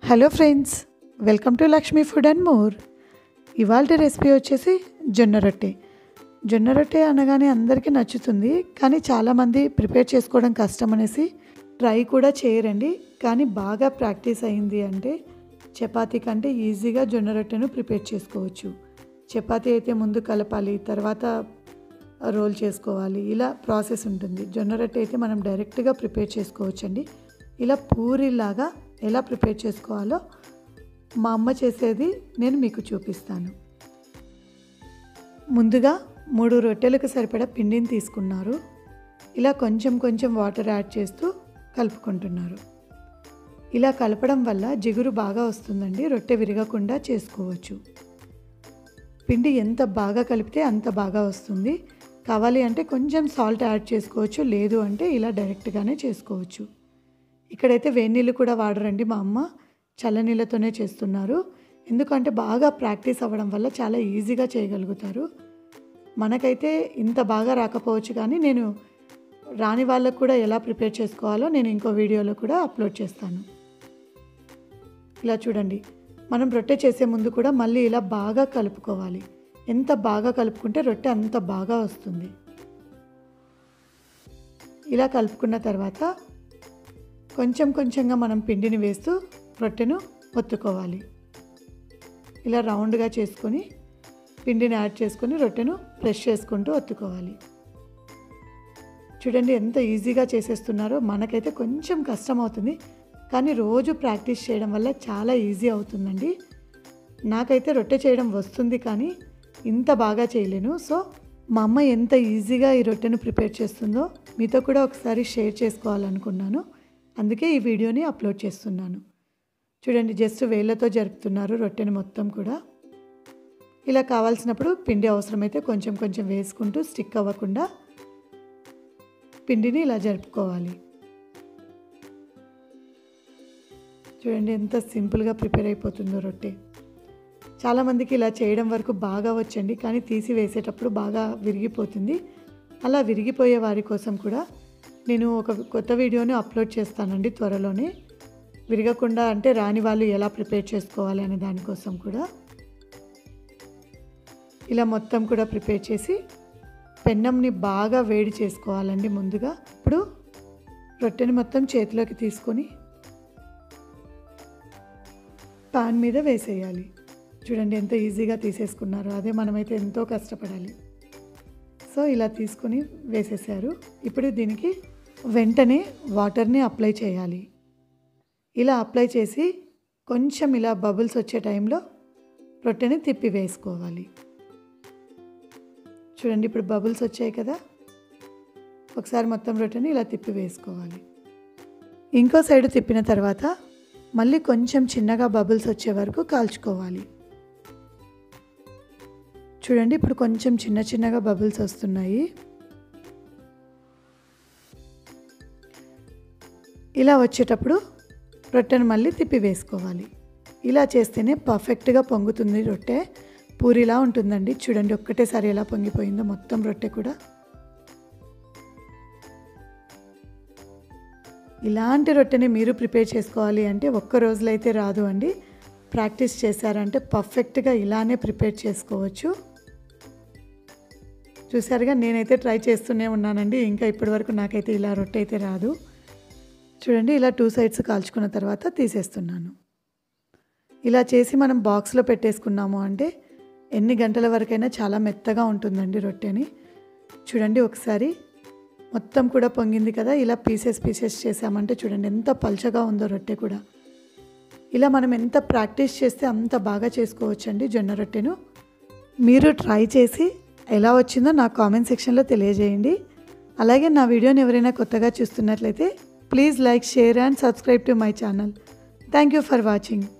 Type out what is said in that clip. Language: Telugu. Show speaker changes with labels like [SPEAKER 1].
[SPEAKER 1] hello friends welcome to Lakshmi food and more ఇవాళ రెసిపీ వచ్చేసి జొన్న రొట్టె జొన్న రొట్టె అనగానే అందరికీ నచ్చుతుంది కానీ చాలామంది ప్రిపేర్ చేసుకోవడం కష్టం అనేసి ట్రై కూడా చేయరండి కానీ బాగా ప్రాక్టీస్ అయింది అంటే చపాతీ కంటే ఈజీగా జొన్న రొట్టెను ప్రిపేర్ చేసుకోవచ్చు చపాతీ అయితే ముందు కలపాలి తర్వాత రోల్ చేసుకోవాలి ఇలా ప్రాసెస్ ఉంటుంది జొన్న రొట్టె అయితే మనం డైరెక్ట్గా ప్రిపేర్ చేసుకోవచ్చండి ఇలా పూరిలాగా ఎలా ప్రిపేర్ చేసుకోవాలో మా అమ్మ చేసేది నేను మీకు చూపిస్తాను ముందుగా మూడు రొట్టెలకు సరిపడా పిండిని తీసుకున్నారు ఇలా కొంచెం కొంచెం వాటర్ యాడ్ చేస్తూ కలుపుకుంటున్నారు ఇలా కలపడం వల్ల జిగురు బాగా వస్తుందండి రొట్టె విరగకుండా చేసుకోవచ్చు పిండి ఎంత బాగా కలిపితే అంత బాగా వస్తుంది కావాలి అంటే కొంచెం సాల్ట్ యాడ్ చేసుకోవచ్చు లేదు అంటే ఇలా డైరెక్ట్గానే చేసుకోవచ్చు ఇక్కడైతే వేడి నీళ్ళు కూడా వాడరండి మా అమ్మ చల్లనీళ్ళతోనే చేస్తున్నారు ఎందుకంటే బాగా ప్రాక్టీస్ అవ్వడం వల్ల చాలా ఈజీగా చేయగలుగుతారు మనకైతే ఇంత బాగా రాకపోవచ్చు కానీ నేను రాని వాళ్ళకు కూడా ఎలా ప్రిపేర్ చేసుకోవాలో నేను ఇంకో వీడియోలో కూడా అప్లోడ్ చేస్తాను ఇలా చూడండి మనం రొట్టె చేసే ముందు కూడా మళ్ళీ ఇలా బాగా కలుపుకోవాలి ఎంత బాగా కలుపుకుంటే రొట్టె అంత బాగా వస్తుంది ఇలా కలుపుకున్న తర్వాత కొంచెం కొంచెంగా మనం పిండిని వేస్తూ రొట్టెను ఒత్తుకోవాలి ఇలా రౌండ్గా చేసుకొని పిండిని యాడ్ చేసుకొని రొట్టెను ప్రెష్ చేసుకుంటూ ఒత్తుకోవాలి చూడండి ఎంత ఈజీగా చేసేస్తున్నారో మనకైతే కొంచెం కష్టం అవుతుంది కానీ రోజు ప్రాక్టీస్ చేయడం వల్ల చాలా ఈజీ అవుతుందండి నాకైతే రొట్టె చేయడం వస్తుంది కానీ ఇంత బాగా చేయలేను సో మా అమ్మ ఎంత ఈజీగా ఈ రొట్టెను ప్రిపేర్ చేస్తుందో మీతో కూడా ఒకసారి షేర్ చేసుకోవాలనుకున్నాను అందుకే ఈ వీడియోని అప్లోడ్ చేస్తున్నాను చూడండి జస్ట్ వేళ్ళతో జరుపుతున్నారు రొట్టెని మొత్తం కూడా ఇలా కావాల్సినప్పుడు పిండి అవసరమైతే కొంచెం కొంచెం వేసుకుంటూ స్టిక్ అవ్వకుండా పిండిని ఇలా జరుపుకోవాలి చూడండి ఎంత సింపుల్గా ప్రిపేర్ అయిపోతుందో రొట్టె చాలామందికి ఇలా చేయడం వరకు బాగా వచ్చండి కానీ తీసి వేసేటప్పుడు బాగా విరిగిపోతుంది అలా విరిగిపోయే వారి కోసం కూడా నేను ఒక కొత్త వీడియోని అప్లోడ్ చేస్తానండి త్వరలోనే విరగకుండా అంటే రాని వాళ్ళు ఎలా ప్రిపేర్ చేసుకోవాలి అనే దానికోసం కూడా ఇలా మొత్తం కూడా ప్రిపేర్ చేసి పెన్నంని బాగా వేడి చేసుకోవాలండి ముందుగా ఇప్పుడు రొట్టెని మొత్తం చేతిలోకి తీసుకొని పాన్ మీద వేసేయాలి చూడండి ఎంత ఈజీగా తీసేసుకున్నారు అదే మనమైతే ఎంతో కష్టపడాలి సో ఇలా తీసుకొని వేసేసారు ఇప్పుడు దీనికి వెంటనే వాటర్ని అప్లై చేయాలి ఇలా అప్లై చేసి కొంచెం ఇలా బబుల్స్ వచ్చే టైంలో రొట్టెని తిప్పి వేసుకోవాలి చూడండి ఇప్పుడు బబుల్స్ వచ్చాయి కదా ఒకసారి మొత్తం రొట్టెని ఇలా తిప్పి వేసుకోవాలి ఇంకో సైడ్ తిప్పిన తర్వాత మళ్ళీ కొంచెం చిన్నగా బబుల్స్ వచ్చే వరకు కాల్చుకోవాలి చూడండి ఇప్పుడు కొంచెం చిన్న చిన్నగా బబుల్స్ వస్తున్నాయి ఇలా వచ్చేటప్పుడు రొట్టెను మళ్ళీ తిప్పి వేసుకోవాలి ఇలా చేస్తేనే పర్ఫెక్ట్గా పొంగుతుంది రొట్టె పూరిలా ఉంటుందండి చూడండి ఒక్కటేసారి ఎలా పొంగిపోయిందో మొత్తం రొట్టె కూడా ఇలాంటి రొట్టెని మీరు ప్రిపేర్ చేసుకోవాలి అంటే ఒక్క రోజులో అయితే రాదు అండి ప్రాక్టీస్ చేశారంటే పర్ఫెక్ట్గా ఇలానే ప్రిపేర్ చేసుకోవచ్చు చూసారుగా నేనైతే ట్రై చేస్తూనే ఉన్నానండి ఇంకా ఇప్పటివరకు నాకైతే ఇలా రొట్టె అయితే రాదు చూడండి ఇలా టూ సైడ్స్ కాల్చుకున్న తర్వాత తీసేస్తున్నాను ఇలా చేసి మనం బాక్స్లో పెట్టేసుకున్నాము అంటే ఎన్ని గంటల వరకైనా చాలా మెత్తగా ఉంటుందండి రొట్టెని చూడండి ఒకసారి మొత్తం కూడా పొంగింది కదా ఇలా పీసెస్ పీసెస్ చేసామంటే చూడండి ఎంత పల్చగా ఉందో రొట్టె కూడా ఇలా మనం ఎంత ప్రాక్టీస్ చేస్తే అంత బాగా చేసుకోవచ్చండి జొన్న రొట్టెను మీరు ట్రై చేసి ఎలా వచ్చిందో నా కామెంట్ సెక్షన్లో తెలియజేయండి అలాగే నా వీడియోని ఎవరైనా కొత్తగా చూస్తున్నట్లయితే please like share and subscribe to my channel thank you for watching